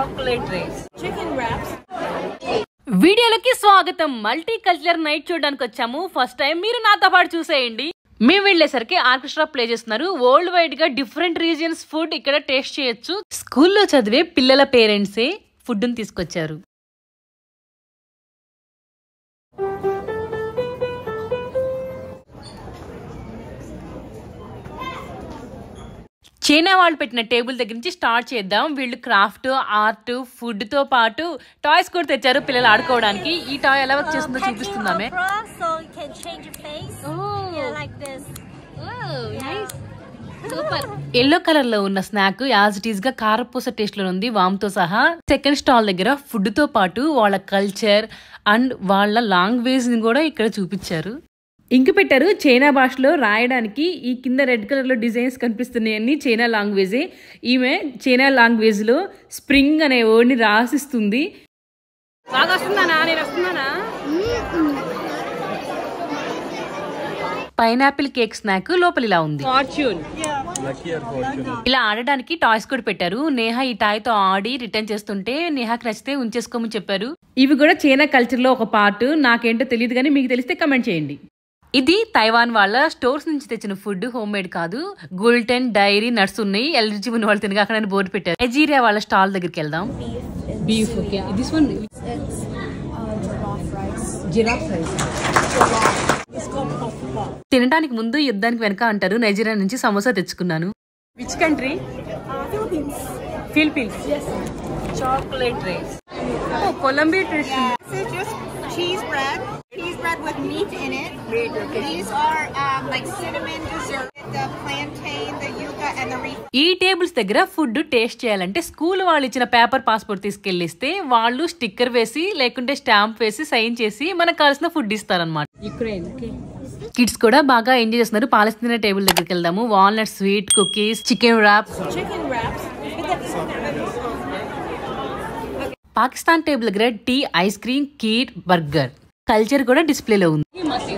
Chocolate rice chicken wraps, వీడియోలకి స్వాగతం multi cultural night చూడడానికి వచ్చాము ఫస్ట్ టైం మీరు నాతో పాటు చూసేయండి మేము వెళ్ళేసరికి ఆర్కెస్ట్రా ప్లే చేస్తున్నారు వరల్డ్ వైడ్ గా డిఫరెంట్ రీజియన్స్ ఫుడ్ ఇక్కడ టేస్ట్ చేయొచ్చు స్కూల్లో చదివే పిల్లల పేరెంట్సే ఫుడ్ తీసుకొచ్చారు చైనా వాళ్ళు పెట్టిన టేబుల్ దగ్గర నుంచి స్టార్ట్ చేద్దాం వీళ్ళు క్రాఫ్ట్ ఆర్ట్ ఫుడ్ తో పాటు టాయ్స్ కూడా తెచ్చారు పిల్లలు ఆడుకోవడానికి ఈ టాయ్ ఎలా వర్క్ చేస్తుందో చూపిస్తుందామే opera, so you can change your face. Yeah, like this. Super yellow colour లో ఉన్న స్నాక్ యాజ్ ఇట్ ఈస్ గా కారపూస టేస్ట్ లో ఉంది వామ్తో సహా సెకండ్ స్టాల్ దగ్గర ఫుడ్ తో పాటు వాళ్ళ కల్చర్ అండ్ వాళ్ళ లాంగ్వేజ్ ని కూడా ఇక్కడ చూపించారు ఇంక పెట్టారు చైనా భాషలో రాయడానికి ఈ కింద రెడ్ కలర్ లో డిజైన్స్ కనిపిస్తున్నాయని చైనా లాంగ్వేజే ఈమె చైనా లాంగ్వేజ్ లో స్ప్రింగ్ అనే వర్డ్ ని రాసిస్తుంది బాగా వస్తున్నానా నేను వస్తున్నానా పైనాపిల్ కేక్ స్నాక్ లోపల ఇలా ఉంది ఫార్చ్యూన్ ఇలా ఆడడానికి టాయ్స్ కూడా పెట్టారు నేహ ఈ టాయ్ తో ఆడి రిటర్న్ చేస్తుంటే నేహాకి నచ్చితే ఉంచేసుకోమని చెప్పారు ఇవి కూడా చైనా కల్చర్ లో ఒక పార్ట్ నాకేంటో తెలియదు కానీ మీకు తెలిస్తే కమెంట్ చేయండి ఇది తైవాన్ వాళ్ళ స్టోర్స్ నుంచి తెచ్చిన ఫుడ్ హోమ్ మేడ్ కాదు గుల్టెన్ డైరీ నట్స్ ఉన్నాయి ఎలర్జీ ఉన్న వాళ్ళు తినగా అక్కడ బోర్డు పెట్టారు నైజీరియా వాళ్ళ స్టాల్ దగ్గరికి వెళ్దాం beef okay this one It's uh, giraffe rice. Giraffe rice It's called puff puff. తినడానికి ముందు యుద్ధానికి వెనక అంటారు నైజీరియా నుంచి సమోసా తెచ్చుకున్నాను which country Uh, Philippines. Philippines Yes. Chocolate rice Colombia tradition This is just cheese bread. Cheese bread with meat in it. Meat, okay. These are um, like cinnamon dessert. The plantain, the yuca, and the reef. ఈ tables దగ్గర food taste చేయాలంటే school వాళ్ళు ఇచ్చిన paper passport తీసుకెళ్ళిస్తే వాళ్ళు sticker వేసి లేకుంటే stamp వేసి sign చేసి మనకు కావాల్సిన ఫుడ్ ఇస్తారనమాట కిడ్స్ కూడా బాగా ఎంజాయ్ చేస్తున్నారు పాలస్తీనా టేబుల్ దగ్గరికి వెళ్దాము walnut sweet cookies chicken wrap Chicken wraps. Pakistan table దగ్గర tea ice cream kheer burger culture కూడా డిస్ప్లేలో ఉంది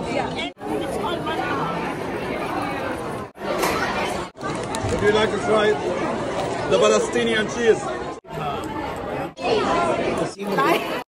Would you like to try the Palestinian cheese?